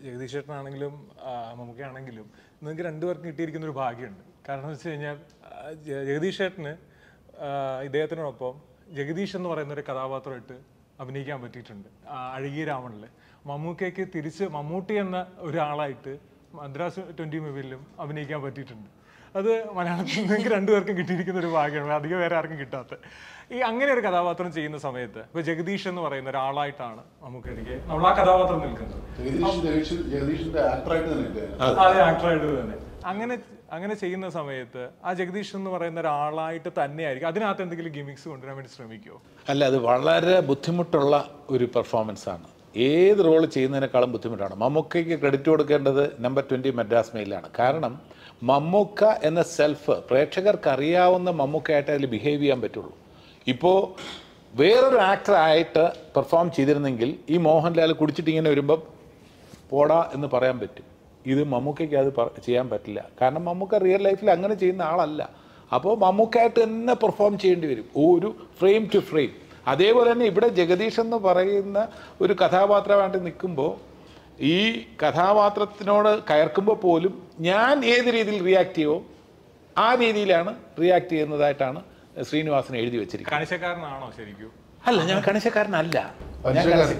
ജഗദീഷ് ചേട്ടനാണെങ്കിലും ആ, മമ്മൂക്കയാണെങ്കിലും നിങ്ങൾക്ക് രണ്ടുപേർക്കും കിട്ടിയിരിക്കുന്ന ഒരു ഭാഗ്യമുണ്ട് കാരണം എന്ന് വെച്ച് കഴിഞ്ഞാൽ ആ, ജ- ജഗദീഷ് ചേട്ടന് ആ, ഇദ്ദേഹത്തിനോടൊപ്പം ജഗദീഷ് എന്ന് പറയുന്ന ഒരു കഥാപാത്രമായിട്ട് അഭിനയിക്കാൻ പറ്റിയിട്ടുണ്ട് ആ, അഴകിയ രാവണില് മമ്മൂക്കയ്ക്ക് തിരിച്ച് മമ്മൂട്ടി എന്ന ഒരാളായിട്ട് മദ്രാസ് ട്വന്റി മൂവിയിലും അഭിനയിക്കാൻ പറ്റിയിട്ടുണ്ട് അത് മലയാളത്തിൽ നിങ്ങൾക്ക് രണ്ടുപേർക്കും കിട്ടിയിരിക്കുന്ന ഒരു ഭാഗ്യമാണ് അധികം വേറെ ആർക്കും കിട്ടാത്ത ഈ അങ്ങനെ ഒരു കഥാപാത്രം ചെയ്യുന്ന സമയത്ത് ഇപ്പൊ ജഗദീഷ് എന്ന് പറയുന്ന ഒരാളായിട്ടാണ് നമുക്ക് എനിക്ക് നമ്മൾ ആ കഥാപാത്രം നിൽക്കുന്നത് ജഗദീഷ് ജഗദീഷ് ജഗദീഷിന്റെ ആക്ടറായിട്ട് തന്നെ ഇല്ലേ? അതെ ആക്ടറായിട്ട് തന്നെ അങ്ങനെ അങ്ങനെ ചെയ്യുന്ന സമയത്ത് ആ ജഗദീഷ് എന്ന് പറയുന്ന ഒരാളായിട്ട് തന്നെയായിരിക്കും അതിനകത്ത് എന്തെങ്കിലും ഗിമിക്സ് കൊണ്ടുവരാൻ വേണ്ടി ശ്രമിക്കുമോ അല്ല അത് വളരെ ബുദ്ധിമുട്ടുള്ള ഒരു പെർഫോമൻസ് ആണ് ഏത് റോൾ ചെയ്യുന്നതിനേക്കാളും ബുദ്ധിമുട്ടാണ് മമ്മൂക്കയ്ക്ക് ക്രെഡിറ്റ് കൊടുക്കേണ്ടത് നമ്പർ ട്വൻറ്റി മദ്രാസ് മെയിലാണ് കാരണം മമ്മൂക്ക എന്ന സെൽഫ് പ്രേക്ഷകർക്ക് അറിയാവുന്ന മമ്മൂക്കയായിട്ട് അതിൽ ബിഹേവ് ചെയ്യാൻ പറ്റുള്ളൂ ഇപ്പോൾ വേറൊരു ആക്ടറായിട്ട് പെർഫോം ചെയ്തിരുന്നെങ്കിൽ ഈ മോഹൻലാൽ കുടിച്ചിട്ട് ഇങ്ങനെ വരുമ്പം പോടാ എന്ന് പറയാൻ പറ്റും ഇത് മമ്മൂക്കയ്ക്ക് അത് പറ- ചെയ്യാൻ പറ്റില്ല കാരണം മമ്മൂക്ക റിയൽ ലൈഫിൽ അങ്ങനെ ചെയ്യുന്ന ആളല്ല അപ്പോൾ മമ്മൂക്കായിട്ട് തന്നെ പെർഫോം ചെയ്യേണ്ടി വരും ഒരു ഫ്രെയിം ടു ഫ്രെയിം അതേപോലെ തന്നെ ഇവിടെ ജഗദീഷ് എന്ന് പറയുന്ന ഒരു കഥാപാത്രമായിട്ട് നിൽക്കുമ്പോൾ ഈ കഥാപാത്രത്തിനോട് കയർക്കുമ്പോൾ പോലും ഞാൻ ഏത് രീതിയിൽ റിയാക്ട് ചെയ്യുമോ ആ രീതിയിലാണ് റിയാക്ട് ചെയ്യുന്നതായിട്ടാണ് ശ്രീനിവാസൻ എഴുതി വെച്ചിരിക്കുന്നത് കണിശക്കാരനാണോ ശരിക്കും അല്ല ഞാൻ കണിശക്കാരനല്ല ഞാൻ മനുഷ്യക്കാരൻ.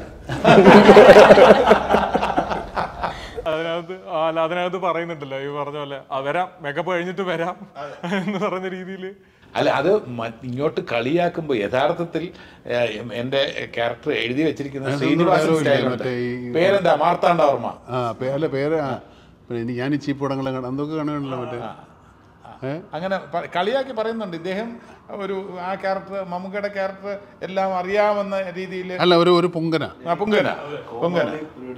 അതിനകത്ത് ആ, അല്ല അതിനകത്ത് പറയുന്നുണ്ടല്ലോ ഈ പറഞ്ഞ പോലെ ആ വരാം മേക്കപ്പ് കഴിഞ്ഞിട്ട് വരാം എന്ന് പറയുന്ന രീതിയിൽ അല്ല അത് മ- ഇങ്ങോട്ട് കളിയാക്കുമ്പോൾ യഥാർത്ഥത്തിൽ ഏഹ്, എന്റെ ക്യാരക്ടർ എഴുതി വെച്ചിരിക്കുന്ന അതിനകത്ത് ശ്രീനിവാസൻ dialogue ഇല്ലേ? സ്റ്റൈലുണ്ട് മറ്റേ ഈ- പേരെന്താ മാർത്താണ്ഡവർമ്മ ആ പേ- അല്ല പേര് ആ പിന്നെ ഇനി ഞാൻ ഈ ചീപ്പ് പടങ്ങളെ കാണാം എന്തൊക്കെ കാണുകയാണല്ലോ മറ്റേ ഏ അങ്ങനെ പ- കളിയാക്കി പറയുന്നുണ്ട് ഇദ്ദേഹം ഒരു ആ ക്യാരക്ടർ മമ്മൂക്കയുടെ ക്യാരക്ടർ എല്ലാം അറിയാമെന്ന രീതിയിൽ അല്ല ഒരു ഒരു പൊങ്കന പൊങ്കന പൊങ്കന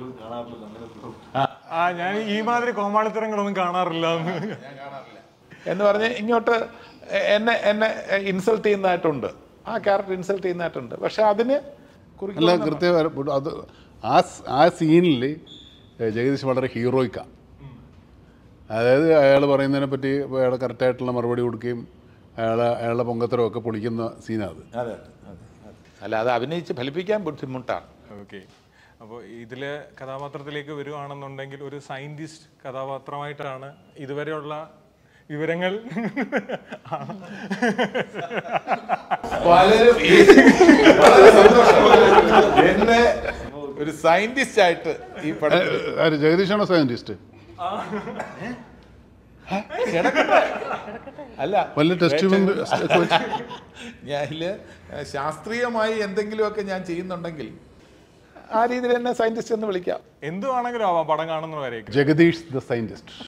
ആ ഞാൻ ഈ മാതിരി കോമാളിത്തരങ്ങളൊന്നും കാണാറില്ല എന്ന് എന്ന് പറഞ്ഞ് ഇങ്ങോട്ട് എ- എന്നെ എന്നെ ഇൻസൾട്ട് ചെയ്യുന്നതായിട്ടുണ്ട് ആ ക്യാരക്ടർ ഇൻസൾട്ട് ചെയ്യുന്നതായിട്ടുണ്ട് പക്ഷെ അതിന് അല്ല കുറിക്കുന്ന കൃത്യം അത് ആ സ്- ആ സീനിൽ ജഗദീഷ് വളരെ ഹീറോയിക്കാണ് അതായത് അയാൾ പറയുന്നതിനെ പറ്റി അയാൾ കറക്റ്റായിട്ടുള്ള മറുപടി കൊടുക്കുകയും അയാളെ അയാളുടെ പൊങ്കത്തരമൊക്കെ പൊളിക്കുന്ന സീനാണ് അത് അതെ അതെ, അതെ. അല്ല അത് അഭിനയിച്ച് ഫലിപ്പിക്കാൻ ബുദ്ധിമുട്ടാണ് ഓക്കെ അപ്പോൾ ഇതില് കഥാപാത്രത്തിലേക്ക് വരുവാണെന്നുണ്ടെങ്കിൽ ഒരു സയന്റിസ്റ്റ് കഥാപാത്രമായിട്ടാണ് ഇതുവരെയുള്ള വിവരങ്ങൾ പലരും ഈ- വളരെ സന്തോഷം. എന്നെ ഒരു സയന്റിസ്റ്റ് ആയിട്ട് ഈ പടത്തിൽ ആര് ജഗദീഷാണോ സയന്റിസ്റ്റ് അല്ല വല്ല ടെസ്റ്റ് ഞാൻ ഇതില് ശാസ്ത്രീയമായി എന്തെങ്കിലുമൊക്കെ ഞാൻ ചെയ്യുന്നുണ്ടെങ്കിൽ ആ രീതിയിൽ എന്നെ സയന്റിസ്റ്റ് എന്ന് വിളിക്കാം എന്തുവാണെങ്കിലും ആവാം പടം കാണുന്നവരേക്ക് ജഗദീഷ് ദ സയന്റിസ്റ്റ്